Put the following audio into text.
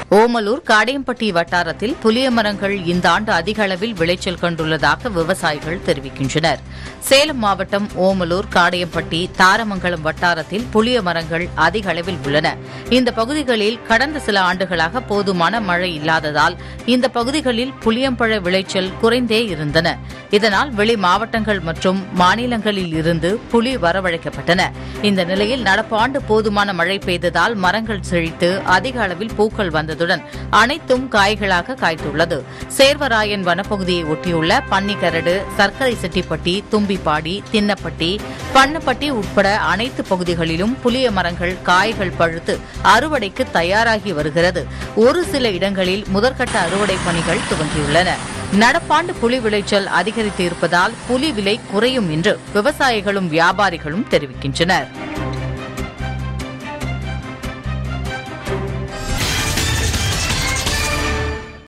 ஓமலூர் காடையம்பட்டி வட்டாரத்தில் புளிய மரங்கள் இந்த ஆண்டு அதிக அளவில் விளைச்சல் கண்டுள்ளதாக விவசாயிகள் தெரிவிக்கின்றனர் சேலம் மாவட்டம் ஓமலூர் காடையம்பட்டி தாரமங்கலம் வட்டாரத்தில் புளிய மரங்கள் அதிக அளவில் உள்ளன இந்த பகுதிகளில் கடந்த சில ஆண்டுகளாக போதுமான மழை இல்லாததால் இந்த பகுதிகளில் புளியம்பழ விளைச்சல் குறைந்தே இருந்தன இதனால் வெளி மாவட்டங்கள் மற்றும் மாநிலங்களில் இருந்து புலி வரவழைக்கப்பட்டன இந்த நிலையில் நடப்பு ஆண்டு போதுமான மழை பெய்ததால் மரங்கள் செழித்து அதிக அளவில் பூக்கள் வந்ததுடன் அனைத்தும் காய்களாக காய்த்துள்ளது சேர்வராயன் வனப்பகுதியை ஒட்டியுள்ள பன்னிக்கரடு சர்க்கரை செட்டிப்பட்டி தும்பிப்பாடி தின்னப்பட்டி பண்ணப்பட்டி உட்பட அனைத்து பகுதிகளிலும் புளிய மரங்கள் காய்கள் பழுத்து அறுவடைக்கு தயாராகி வருகிறது ஒரு சில இடங்களில் முதற்கட்ட அறுவடை பணிகள் துவங்கியுள்ளன நடப்பாண்டு புலி விளைச்சல் அதிகரித்து இருப்பதால் புலி விலை குறையும் என்று விவசாயிகளும் வியாபாரிகளும் தெரிவிக்கின்றனர்